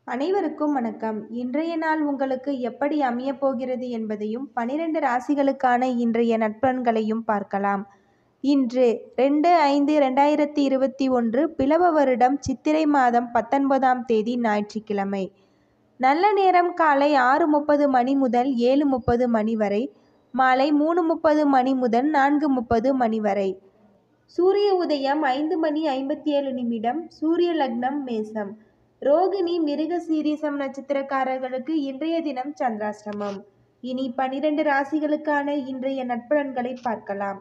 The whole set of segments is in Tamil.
அனைவருக்கும் வணக்கம் இன்றைய நாள் உங்களுக்கு எப்படி அமையப் போகிறது என்பதையும் பனிரெண்டு ராசிகளுக்கான இன்றைய நட்பலன்களையும் பார்க்கலாம் இன்று ரெண்டு ஐந்து ரெண்டாயிரத்தி இருபத்தி ஒன்று பிளவ வருடம் சித்திரை மாதம் பத்தொன்பதாம் தேதி ஞாயிற்றுக்கிழமை நல்ல நேரம் காலை ஆறு முப்பது மணி முதல் ஏழு முப்பது மணி வரை மாலை மூணு முப்பது மணி முதல் நான்கு முப்பது மணி வரை சூரிய உதயம் ஐந்து மணி ஐம்பத்தி ஏழு நிமிடம் சூரிய லக்னம் மேசம் ரோகிணி மிருக சீரிசம் நட்சத்திரக்காரர்களுக்கு இன்றைய தினம் சந்திராஷ்டமம் இனி பனிரெண்டு ராசிகளுக்கான இன்றைய நட்பலன்களை பார்க்கலாம்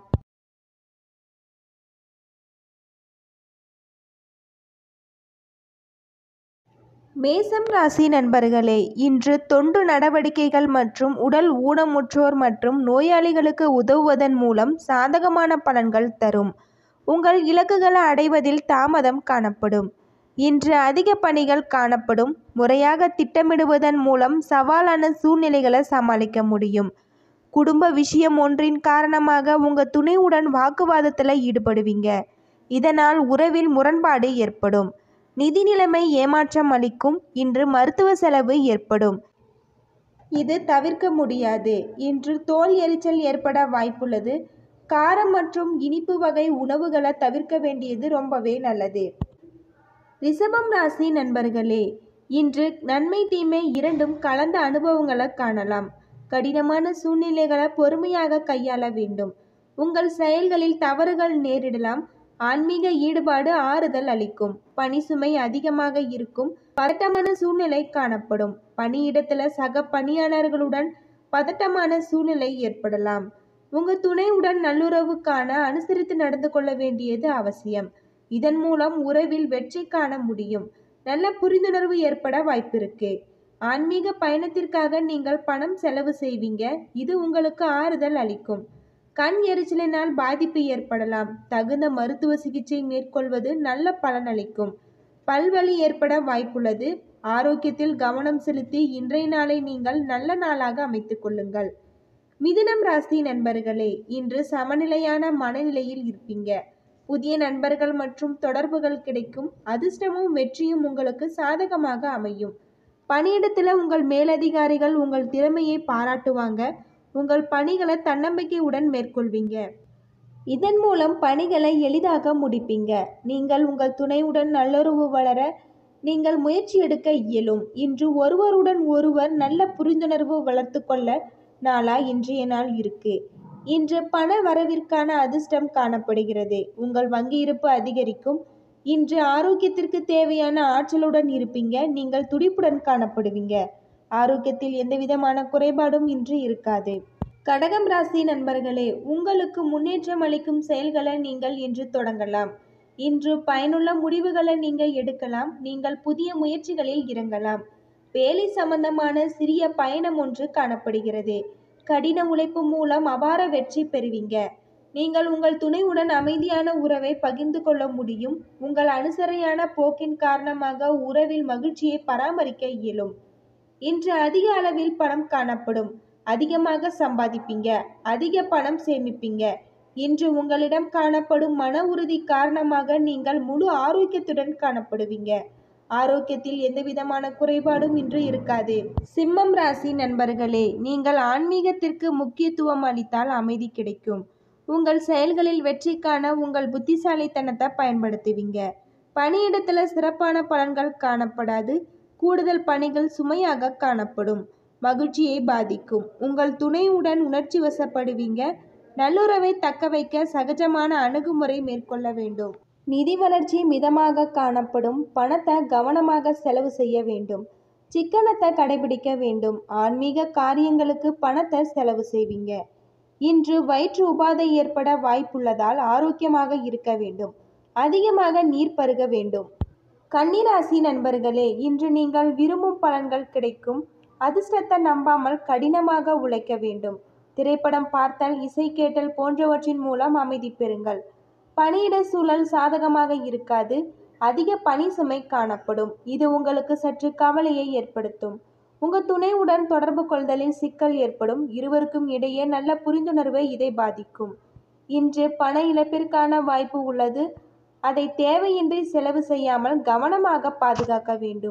மேசம் ராசி நண்பர்களே இன்று தொண்டு நடவடிக்கைகள் மற்றும் உடல் ஊனமுற்றோர் மற்றும் நோயாளிகளுக்கு உதவுவதன் மூலம் சாதகமான பலன்கள் தரும் உங்கள் இலக்குகளை அடைவதில் தாமதம் காணப்படும் இன்று அதிக பணிகள் காணப்படும் முறையாக திட்டமிடுவதன் மூலம் சவாலான சூழ்நிலைகளை சமாளிக்க முடியும் குடும்ப விஷயம் ஒன்றின் காரணமாக உங்கள் துணையுடன் வாக்குவாதத்தில் ஈடுபடுவீங்க இதனால் உறவில் முரண்பாடு ஏற்படும் நிதி நிலைமை ஏமாற்றம் அளிக்கும் இன்று மருத்துவ செலவு ஏற்படும் இது தவிர்க்க முடியாது இன்று தோல் எரிச்சல் ஏற்பட வாய்ப்புள்ளது காரம் மற்றும் இனிப்பு வகை உணவுகளை தவிர்க்க வேண்டியது ரொம்பவே நல்லது ரிஷபம் ராசி நண்பர்களே இன்று நன்மை தீமை இரண்டும் கலந்த அனுபவங்களை காணலாம் கடினமான சூழ்நிலைகளை பொறுமையாக கையாள வேண்டும் உங்கள் செயல்களில் தவறுகள் நேரிடலாம் ஆன்மீக ஈடுபாடு ஆறுதல் அளிக்கும் பணி சுமை அதிகமாக இருக்கும் பதட்டமான சூழ்நிலை காணப்படும் பணியிடத்துல சக பணியாளர்களுடன் பதட்டமான சூழ்நிலை ஏற்படலாம் உங்க துணையுடன் நல்லுறவுக்கான அனுசரித்து நடந்து கொள்ள வேண்டியது அவசியம் இதன் மூலம் உறவில் வெற்றி காண முடியும் நல்ல புரிந்துணர்வு ஏற்பட வாய்ப்பிருக்கு ஆன்மீக பயணத்திற்காக நீங்கள் பணம் செலவு செய்வீங்க இது உங்களுக்கு ஆறுதல் அளிக்கும் கண் எரிச்சலினால் பாதிப்பு ஏற்படலாம் தகுந்த மருத்துவ சிகிச்சை மேற்கொள்வது நல்ல பலனளிக்கும் பல்வலி ஏற்பட வாய்ப்புள்ளது ஆரோக்கியத்தில் கவனம் செலுத்தி இன்றைய நாளை நீங்கள் நல்ல நாளாக அமைத்துக் கொள்ளுங்கள் மிதுனம் ராசி நண்பர்களே இன்று சமநிலையான மனநிலையில் இருப்பீங்க புதிய நண்பர்கள் மற்றும் தொடர்புகள் கிடைக்கும் அதிர்ஷ்டமும் வெற்றியும் உங்களுக்கு சாதகமாக அமையும் பணியிடத்தில் உங்கள் மேலதிகாரிகள் உங்கள் திறமையை பாராட்டுவாங்க உங்கள் பணிகளை தன்னம்பிக்கையுடன் மேற்கொள்வீங்க இதன் மூலம் பணிகளை எளிதாக முடிப்பீங்க நீங்கள் உங்கள் துணையுடன் நல்லுறவு வளர நீங்கள் முயற்சி எடுக்க இயலும் இன்று ஒருவருடன் ஒருவர் நல்ல புரிந்துணர்வு வளர்த்து கொள்ள நாளா இன்றைய நாள் இருக்கு இன்று பண வரவிற்கான அதிர்ஷ்டம் காணப்படுகிறது உங்கள் வங்கி இருப்பு அதிகரிக்கும் இன்று ஆரோக்கியத்திற்கு தேவையான ஆற்றலுடன் இருப்பீங்க நீங்கள் துடிப்புடன் காணப்படுவீங்க ஆரோக்கியத்தில் எந்த விதமான குறைபாடும் இன்று இருக்காது கடகம் ராசி நண்பர்களே உங்களுக்கு முன்னேற்றம் அளிக்கும் செயல்களை நீங்கள் இன்று தொடங்கலாம் இன்று பயனுள்ள முடிவுகளை நீங்கள் எடுக்கலாம் நீங்கள் புதிய முயற்சிகளில் இறங்கலாம் வேலை சம்பந்தமான சிறிய பயணம் ஒன்று காணப்படுகிறது கடின உழைப்பு மூலம் அபார வெற்றி பெறுவீங்க நீங்கள் உங்கள் துணையுடன் அமைதியான உறவை பகிர்ந்து கொள்ள முடியும் உங்கள் அனுசரையான போக்கின் காரணமாக உறவில் மகிழ்ச்சியை பராமரிக்க இயலும் இன்று அதிக அளவில் பணம் காணப்படும் அதிகமாக சம்பாதிப்பீங்க அதிக பணம் சேமிப்பீங்க இன்று உங்களிடம் காணப்படும் மன உறுதி காரணமாக நீங்கள் முழு ஆரோக்கியத்துடன் காணப்படுவீங்க ஆரோக்கியத்தில் எந்த விதமான குறைபாடும் இன்று இருக்காது சிம்மம் ராசி நண்பர்களே நீங்கள் ஆன்மீகத்திற்கு முக்கியத்துவம் அளித்தால் அமைதி கிடைக்கும் உங்கள் செயல்களில் வெற்றிக்கான உங்கள் புத்திசாலித்தனத்தை பயன்படுத்துவீங்க பணியிடத்துல சிறப்பான பலன்கள் காணப்படாது கூடுதல் பணிகள் சுமையாக காணப்படும் மகிழ்ச்சியை பாதிக்கும் உங்கள் துணையுடன் உணர்ச்சி வசப்படுவீங்க நல்லுறவை தக்க வைக்க சகஜமான அணுகுமுறை மேற்கொள்ள வேண்டும் நிதி வளர்ச்சி மிதமாக காணப்படும் பணத்தை கவனமாக செலவு செய்ய வேண்டும் சிக்கனத்தை கடைபிடிக்க வேண்டும் ஆன்மீக காரியங்களுக்கு பணத்தை செலவு செய்வீங்க இன்று வயிற்று உபாதை ஏற்பட வாய்ப்புள்ளதால் ஆரோக்கியமாக இருக்க வேண்டும் அதிகமாக நீர் பருக வேண்டும் கன்னிராசி நண்பர்களே இன்று நீங்கள் விரும்பும் பலன்கள் கிடைக்கும் அதிர்ஷ்டத்தை நம்பாமல் கடினமாக உழைக்க வேண்டும் திரைப்படம் பார்த்தல் இசை கேட்டல் போன்றவற்றின் மூலம் அமைதி பெறுங்கள் பணியிட சூழல் சாதகமாக இருக்காது அதிக பணி சுமை காணப்படும் இது உங்களுக்கு சற்று கவலையை ஏற்படுத்தும் உங்கள் துணையுடன் தொடர்பு கொள்தலில் சிக்கல் ஏற்படும் இருவருக்கும் இடையே நல்ல புரிந்துணர்வை இதை பாதிக்கும் இன்று பண இழப்பிற்கான வாய்ப்பு உள்ளது அதை தேவையின்றி செலவு செய்யாமல் கவனமாக பாதுகாக்க வேண்டும்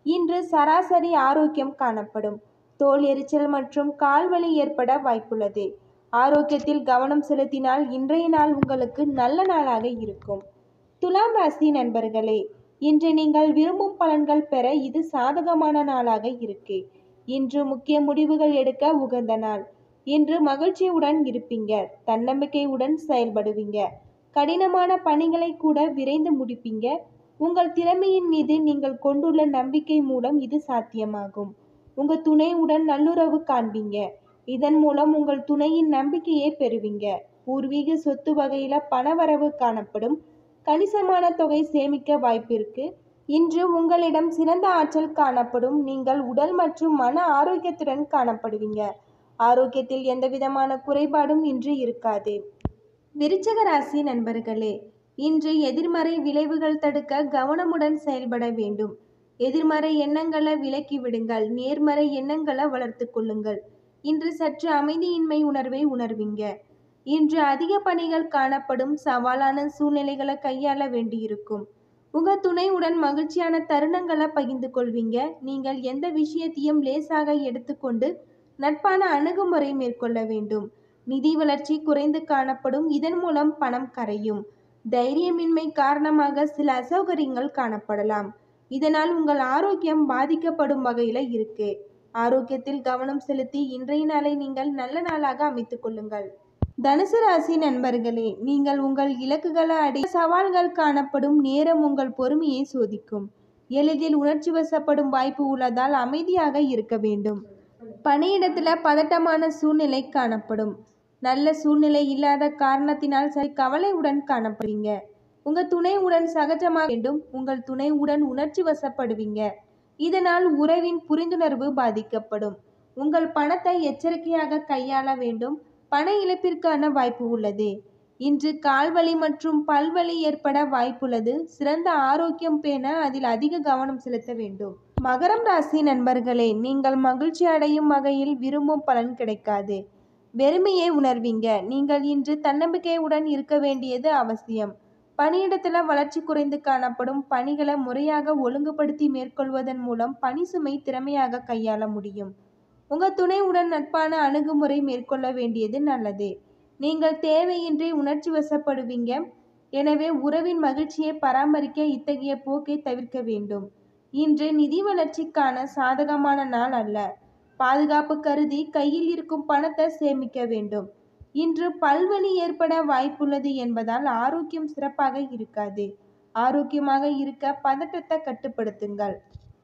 இன்று சராசரி ஆரோக்கியம் காணப்படும் தோல் எரிச்சல் மற்றும் கால்வலி ஏற்பட வாய்ப்புள்ளது ஆரோக்கியத்தில் கவனம் செலுத்தினால் இன்றைய நாள் உங்களுக்கு நல்ல நாளாக இருக்கும் துலாம் ராசி நண்பர்களே இன்று நீங்கள் விரும்பும் பலன்கள் பெற இது சாதகமான நாளாக இருக்கு இன்று முக்கிய முடிவுகள் எடுக்க உகந்த நாள் இன்று மகிழ்ச்சியுடன் இருப்பீங்க தன்னம்பிக்கையுடன் செயல்படுவீங்க கடினமான பணிகளை கூட விரைந்து முடிப்பீங்க உங்கள் திறமையின் மீது நீங்கள் கொண்டுள்ள நம்பிக்கை மூலம் இது சாத்தியமாகும் உங்க துணையுடன் நல்லுறவு காண்பீங்க இதன் மூலம் உங்கள் துணையின் நம்பிக்கையை பெறுவீங்க பூர்வீக சொத்து வகையில பணவரவு காணப்படும் கணிசமான தொகை சேமிக்க வாய்ப்பிருக்கு இன்று உங்களிடம் சிறந்த ஆற்றல் காணப்படும் நீங்கள் உடல் மற்றும் மன ஆரோக்கியத்துடன் காணப்படுவீங்க ஆரோக்கியத்தில் எந்த விதமான குறைபாடும் இன்று இருக்காது விருச்சக ராசி நண்பர்களே இன்று எதிர்மறை விளைவுகள் தடுக்க கவனமுடன் செயல்பட வேண்டும் எதிர்மறை எண்ணங்களை விலக்கி விடுங்கள் நேர்மறை எண்ணங்களை வளர்த்து கொள்ளுங்கள் இன்று சற்று அமைதியின்மை உணர்வை உணர்வீங்க இன்று அதிக பணிகள் காணப்படும் சவாலான சூழ்நிலைகளை கையாள வேண்டியிருக்கும் உங்க துணையுடன் மகிழ்ச்சியான தருணங்களை பகிர்ந்து கொள்வீங்க நீங்கள் எந்த விஷயத்தையும் லேசாக எடுத்துக்கொண்டு நட்பான அணுகுமுறை மேற்கொள்ள வேண்டும் நிதி வளர்ச்சி குறைந்து காணப்படும் இதன் மூலம் பணம் கரையும் தைரியமின்மை காரணமாக சில அசௌகரியங்கள் காணப்படலாம் இதனால் உங்கள் ஆரோக்கியம் பாதிக்கப்படும் வகையில இருக்கு ஆரோக்கியத்தில் கவனம் செலுத்தி இன்றைய நாளை நீங்கள் நல்ல நாளாக அமைத்துக் கொள்ளுங்கள் தனுசு ராசி நண்பர்களே நீங்கள் உங்கள் இலக்குகளை அடைய சவால்கள் காணப்படும் நேரம் உங்கள் பொறுமையை சோதிக்கும் எளிதில் உணர்ச்சி வசப்படும் வாய்ப்பு உள்ளதால் அமைதியாக இருக்க வேண்டும் பணியிடத்துல பதட்டமான சூழ்நிலை காணப்படும் நல்ல சூழ்நிலை இல்லாத காரணத்தினால் சரி கவலையுடன் காணப்படுவீங்க உங்க துணையுடன் சகஜமாக வேண்டும் உங்கள் துணையுடன் உணர்ச்சி வசப்படுவீங்க இதனால் உறவின் புரிந்துணர்வு பாதிக்கப்படும் உங்கள் பணத்தை எச்சரிக்கையாக கையாள வேண்டும் பண இழப்பிற்கான வாய்ப்பு உள்ளது இன்று கால்வலி மற்றும் பல்வலி ஏற்பட வாய்ப்புள்ளது சிறந்த ஆரோக்கியம் பேண அதில் அதிக கவனம் செலுத்த வேண்டும் மகரம் ராசி நண்பர்களே நீங்கள் மகிழ்ச்சி அடையும் வகையில் விரும்பும் பலன் கிடைக்காது வெறுமையை உணர்வீங்க நீங்கள் இன்று தன்னம்பிக்கையுடன் இருக்க வேண்டியது அவசியம் பணியிடத்துல வளர்ச்சி குறைந்து காணப்படும் பணிகளை முறையாக ஒழுங்குபடுத்தி மேற்கொள்வதன் மூலம் பணி சுமை திறமையாக கையாள முடியும் உங்க துணையுடன் நட்பான அணுகுமுறை மேற்கொள்ள வேண்டியது நல்லது நீங்கள் தேவையின்றி உணர்ச்சி வசப்படுவீங்க எனவே உறவின் மகிழ்ச்சியை பராமரிக்க இத்தகைய போக்கை தவிர்க்க வேண்டும் இன்று நிதி வளர்ச்சிக்கான சாதகமான நாள் அல்ல பாதுகாப்பு கருதி கையில் இருக்கும் பணத்தை சேமிக்க வேண்டும் இன்று பல்வலி ஏற்பட வாய்ப்புள்ளது என்பதால் ஆரோக்கியம் சிறப்பாக இருக்காது ஆரோக்கியமாக இருக்க பதட்டத்தை கட்டுப்படுத்துங்கள்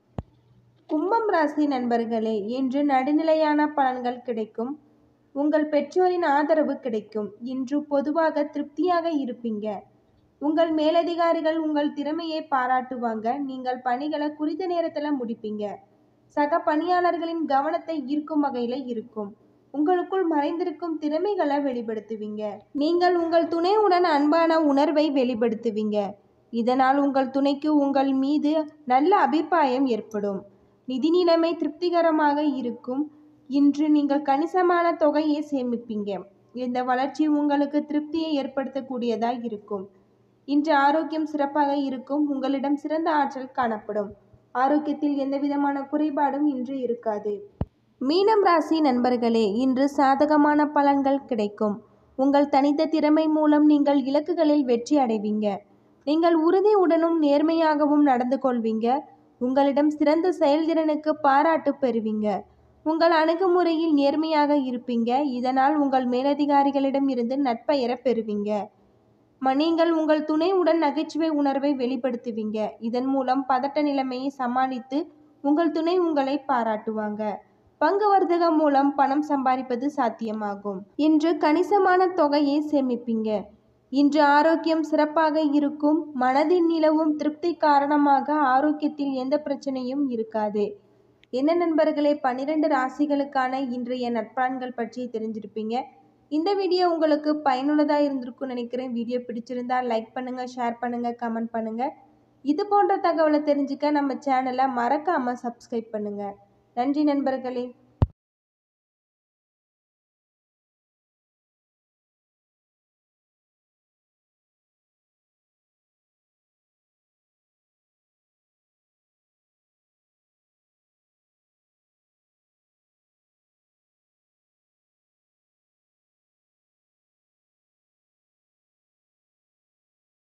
கும்பம் ராசி நண்பர்களே இன்று நடுநிலையான பலன்கள் கிடைக்கும் உங்கள் பெற்றோரின் ஆதரவு கிடைக்கும் இன்று பொதுவாக திருப்தியாக இருப்பீங்க உங்கள் மேலதிகாரிகள் உங்கள் திறமையை பாராட்டுவாங்க நீங்கள் பணிகளை குறித்த நேரத்தில் முடிப்பீங்க சக பணியாளர்களின் கவனத்தை ஈர்க்கும் வகையில் இருக்கும் உங்களுக்குள் மறைந்திருக்கும் திறமைகளை வெளிப்படுத்துவீங்க நீங்கள் உங்கள் துணையுடன் அன்பான உணர்வை வெளிப்படுத்துவீங்க இதனால் உங்கள் துணைக்கு உங்கள் மீது நல்ல அபிப்பிராயம் ஏற்படும் நிதி நிலைமை திருப்திகரமாக இருக்கும் இன்று நீங்கள் கணிசமான தொகையை சேமிப்பீங்க இந்த வளர்ச்சி உங்களுக்கு திருப்தியை ஏற்படுத்தக்கூடியதாக இருக்கும் இன்று ஆரோக்கியம் சிறப்பாக இருக்கும் உங்களிடம் சிறந்த ஆற்றல் காணப்படும் ஆரோக்கியத்தில் எந்த விதமான குறைபாடும் இன்று இருக்காது மீனம் ராசி நண்பர்களே இன்று சாதகமான பலன்கள் கிடைக்கும் உங்கள் தனித்த திறமை மூலம் நீங்கள் இலக்குகளில் வெற்றி அடைவீங்க நீங்கள் உறுதியுடனும் நேர்மையாகவும் நடந்து கொள்வீங்க உங்களிடம் சிறந்த செயல்திறனுக்கு பாராட்டு பெறுவீங்க உங்கள் அணுகுமுறையில் நேர்மையாக இருப்பீங்க இதனால் உங்கள் மேலதிகாரிகளிடம் இருந்து நட்பெயர பெறுவீங்க ம- நீங்கள் உங்கள் துணையுடன் நகைச்சுவை உணர்வை வெளிப்படுத்துவீங்க இதன் மூலம் பதட்ட நிலைமையை சமாளித்து உங்கள் துணை உங்களை பாராட்டுவாங்க பங்கு வர்த்தகம் மூலம் பணம் சம்பாதிப்பது சாத்தியமாகும் இன்று கணிசமான தொகையை சேமிப்பீங்க இன்று ஆரோக்கியம் சிறப்பாக இருக்கும் மனதில் நிலவும் திருப்தி காரணமாக ஆரோக்கியத்தில் எந்த பிரச்சனையும் இருக்காது என்ன நண்பர்களே பன்னிரெண்டு ராசிகளுக்கான இன்றைய நட்பான்கள் பற்றி தெரிஞ்சிருப்பீங்க இந்த வீடியோ உங்களுக்கு பயனுள்ளதாக இருந்திருக்கும்னு நினைக்கிறேன் வீடியோ பிடிச்சிருந்தா லைக் பண்ணுங்கள் ஷேர் பண்ணுங்கள் கமெண்ட் பண்ணுங்கள் இது போன்ற தகவலை தெரிஞ்சுக்க நம்ம சேனலை மறக்காமல் சப்ஸ்கிரைப் பண்ணுங்கள் நன்றி நண்பர்களே